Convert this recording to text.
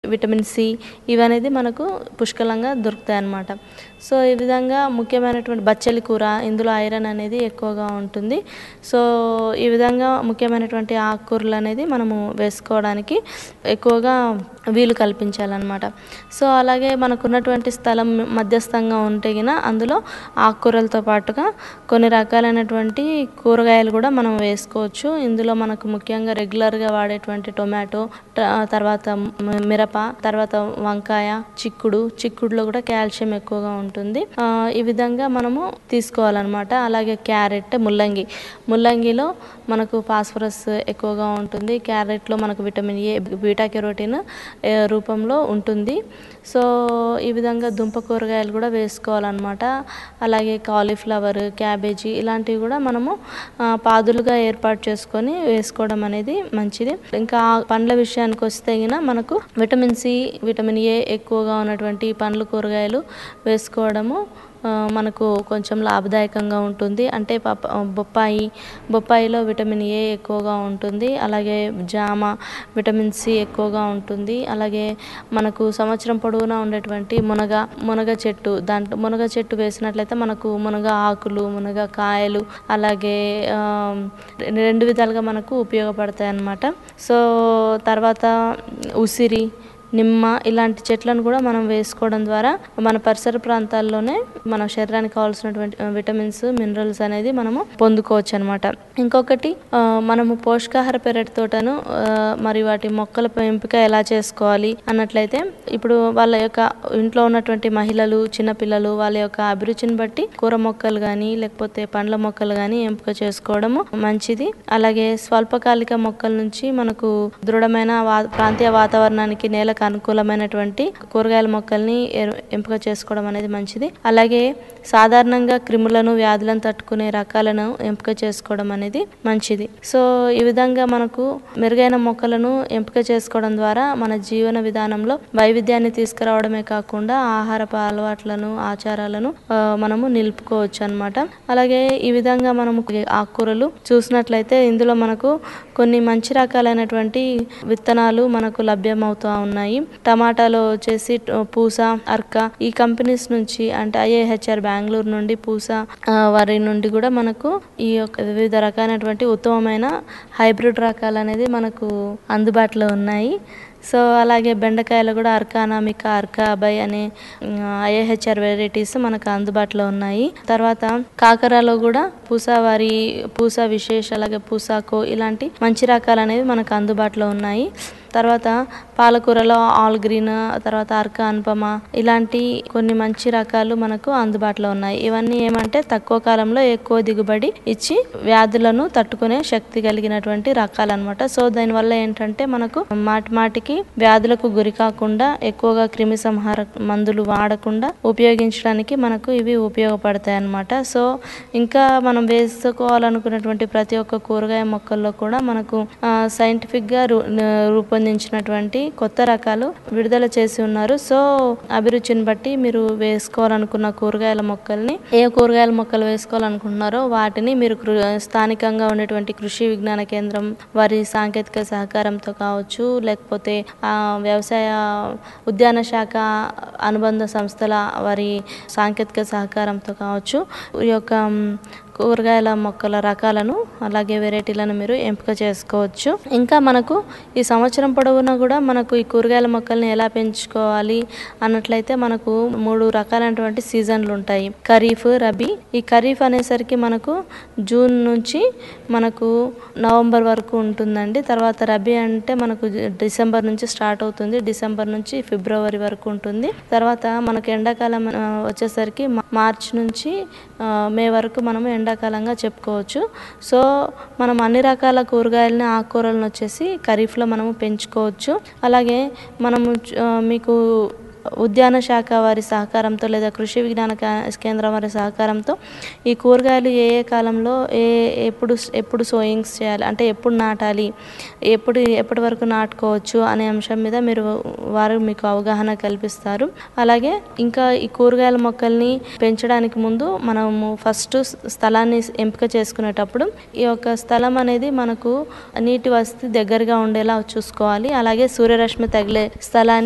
vitamin C ఇవనేది మనకు పుష్కలంగా దొరుకుతాయి అన్నమాట సో ఈ విధంగా ముఖ్యమైనటువంటి బచ్చలి కూర ఇందులో ఐరన్ అనేది ఎక్కువగా ఉంటుంది సో ఈ విధంగా ముఖ్యమైనటువంటి ఆకుకూరలు అనేది మనము వేసుకోవడానికి ఎక్కువగా వీలు కల్పించాలన్నమాట సో అలాగే మనకున్నటువంటి స్థలం మధ్యస్థంగా ఉంటే గిన అందులో ఆకుకూరలతో పాటుగా కొన్ని రకాలైనటువంటి కూరగాయలు కూడా మనం వేసుకోవచ్చు ఇందులో మనకు ముఖ్యంగా రెగ్యులర్గా వాడేటువంటి టొమాటో ట- తర్వాత మ- మిరప తర్వాత వంకాయ చిక్కుడు చిక్కుడులో కూడా కాల్షియం ఎక్కువగా ఉంటుంది ఆ, ఈ విధంగా మనము తీసుకోవాలన్నమాట అలాగే క్యారెట్ ముల్లంగి ముల్లంగిలో మనకు ఫాస్ఫరస్ ఎక్కువగా ఉంటుంది క్యారెట్లో మనకు vitamin A beta carotene A, రూపంలో ఉంటుంది సో ఈ విధంగా దుంప కూరగాయలు కూడా వేసుకోవాలన్నమాట అలాగే కాలీఫ్లవర్ క్యాబేజీ ఇలాంటివి కూడా మనము ఆ, పాదులుగా ఏర్పాటు చేసుకొని వేసుకోవడం అనేది మంచిది ఇంకా ఆ పండ్ల విషయానికి వస్తే గిన మనకు విటమిన్ సి విటమిన్ ఏ ఎక్కువగా ఉన్నటువంటి పండ్లు కూరగాయలు వేసుకోవడము ఆ, మనకు కొంచెం లాభదాయకంగా ఉంటుంది అంటే పప బొప్పాయి బొప్పాయిలో విటమిన్ ఏ ఎక్కువగా ఉంటుంది అలాగే జామ విటమిన్ సి ఎక్కువగా ఉంటుంది అలాగే మనకు సంవత్సరం పొడవునా ఉండేటువంటి మునగ మునగ చెట్టు దాంట్లో మునగ చెట్టు వేసినట్లయితే మనకు మునగ ఆకులు మునగ కాయలు అలాగే ఆ, రెండు విధాలుగా మనకు ఉపయోగపడతాయి అన్నమాట సో తర్వాత ఉసిరి నిమ్మ ఇలాంటి చెట్లను కూడా మనం వేసుకోవడం ద్వారా మన పరిసర ప్రాంతాల్లోనే మన శరీరానికి కావాల్సినటువంటి ఆ, విటమిన్స్ మినరల్స్ అనేది మనము పొందుకోవచ్చు అనమాట ఇంకొకటి ఆ, మనము పోషకాహార పెరటి తోటను ఆ, మరి వాటి మొక్కల ఎంపిక ఎలా చేసుకోవాలి అన్నట్లయితే ఇప్పుడు వాళ్ళ యొక్క ఇంట్లో ఉన్నటువంటి మహిళలు చిన్నపిల్లలు వాళ్ళ యొక్క అభిరుచిని బట్టి కూర మొక్కలు కానీ లేకపోతే పండ్ల మొక్కలు కానీ ఎంపిక చేసుకోవడము మంచిది అలాగే స్వల్పకాలిక మొక్కల నుంచి మనకు దృఢమైన వా ప్రాంతీయ వాతావరణానికి నేలకు అనుకూలమైనటువంటి కూరగాయల మొక్కల్ని ఎరు- ఎంపిక చేసుకోవడం అనేది మంచిది అలాగే సాధారణంగా క్రిములను వ్యాధులను తట్టుకునే రకాలను ఎంపిక చేసుకోవడం అనేది మంచిది సో ఈ విధంగా మనకు మెరుగైన మొక్కలను ఎంపిక చేసుకోవడం ద్వారా మన జీవన విధానంలో వైవిధ్యాన్ని తీసుకురావడమే కాకుండా ఆహారపు అలవాట్లను ఆచారాలను ఆ, మనము నిలుపుకోవచ్చు అన్నమాట అలాగే ఈ విధంగా మనము ఆకుకూరలు చూసినట్లయితే ఇందులో మనకు కొన్ని మంచి రకాలైనటువంటి విత్తనాలు మనకు లభ్యమవుతూ ఉన్నాయి టమాటాలో వచ్చేసి ట- పూస అర్క ఈ కంపెనీస్ నుంచి అంటే ఐఏహెచ్ఆర్ బెంగళూరు నుండి పూస ఆ, వారి నుండి కూడా మనకు ఈ యొక్క వివిధ రకాలైనటువంటి ఉత్తమమైన హైబ్రిడ్ రకాలు అనేది మనకు అందుబాటులో ఉన్నాయి సో అలాగే బెండకాయలు కూడా అర్కానామిక అర్కా అబాయ్ అనే ఐఏహెచ్ఆర్ వెరైటీస్ మనకు అందుబాటులో ఉన్నాయి తర్వాత కాకరాలో కూడా పూసావారి పూసా విశేష్ అలాగే పూసాకో ఇలాంటి మంచి రకాలు అనేవి మనకు అందుబాటులో ఉన్నాయి తర్వాత పాలకూరలో ఆల్ గ్రీన్ తర్వాత అర్క అనుపమ ఇలాంటి కొన్ని మంచి రకాలు మనకు అందుబాటులో ఉన్నాయి ఇవన్నీ ఏమంటే తక్కువ కాలంలో ఎక్కువ దిగుబడి ఇచ్చి వ్యాధులను తట్టుకునే శక్తి కలిగినటువంటి రకాలు అనమాట సో దానివల్ల ఏంటంటే మనకు మాటి మాటికి వ్యాధులకు గురి కాకుండా ఎక్కువగా క్రిమి సంహార మందులు వాడకుండా ఉపయోగించడానికి మనకు ఇవి ఉపయోగపడతాయి అన్నమాట సో ఇంకా మనం వేసుకోవాలనుకున్నటువంటి ప్రతి ఒక్క కూరగాయ మొక్కల్లో కూడా మనకు సైంటిఫిక్ గా రూ- రూపొందించినటువంటి కొత్త రకాలు విడుదల చేసి ఉన్నారు సో అభిరుచిని బట్టి మీరు వేసుకోవాలనుకున్న కూరగాయల మొక్కల్ని ఏ కూరగాయల మొక్కలు వేసుకోవాలనుకుంటున్నారో వాటిని మీరు కృ- స్థానికంగా ఉండేటువంటి కృషి విజ్ఞాన కేంద్రం వారి సాంకేతిక సహకారంతో కావచ్చు లేకపోతే ఆ వ్యవసాయ ఉద్యాన శాఖ అనుబంధ సంస్థల వారి సాంకేతిక సహకారంతో కావచ్చు ఈ యొక్క మ్, కూరగాయల మొక్కల రకాలను అలాగే వెరైటీలను మీరు ఎంపిక చేసుకోవచ్చు ఇంకా మనకు ఈ సంవత్సరం పొడవునా కూడా మనకు ఈ కూరగాయల మొక్కల్ని ఎలా పెంచుకోవాలి అన్నట్లయితే మనకు మూడు రకాలైనటువంటి సీజన్లు ఉంటాయి ఖరీఫ్ రబీ ఈ ఖరీఫ్ అనేసరికి మనకు జూన్ నుంచి మనకు నవంబర్ వరకు ఉంటుందండి తర్వాత రబీ అంటే మనకు జ- డిసెంబర్ నుంచి స్టార్ట్ అవుతుంది డిసెంబర్ నుంచి ఫిబ్రవరి వరకు ఉంటుంది తర్వాత మనకు ఎండాకాలం ఆ, వచ్చేసరికి మా- మార్చ్ నుంచి ఆ, మే వరకు మనము ఎండాకాలంగా చెప్పుకోవచ్చు సో మనం అన్ని రకాల కూరగాయలని ఆకుకూరలను వచ్చేసి ఖరీఫ్లో మనము పెంచుకోవచ్చు అలాగే మనము చ- ఆ, మీకు ఉద్యాన శాఖ వారి సహకారంతో లేదా కృషి విజ్ఞాన కా- కేంద్రం వారి సహకారంతో ఈ కూరగాయలు ఏ ఏ కాలంలో ఏ ఎప్పుడు ఎప్పుడు సోయింగ్స్ చేయాలి అంటే ఎప్పుడు నాటాలి ఎప్పుడు ఎప్పటి వరకు నాటుకోవచ్చు అనే అంశం మీద మీరు వారు మీకు అవగాహన కల్పిస్తారు అలాగే ఇంకా ఈ కూరగాయల మొక్కల్ని పెంచడానికి ముందు మనము ఫస్ట్ స్థలాన్ని ఎంపిక చేసుకునేటప్పుడు ఈ యొక్క స్థలం అనేది మనకు నీటి వసతి దగ్గరగా ఉండేలా చూసుకోవాలి అలాగే సూర్యరశ్మి తగిలే స్థలాన్ని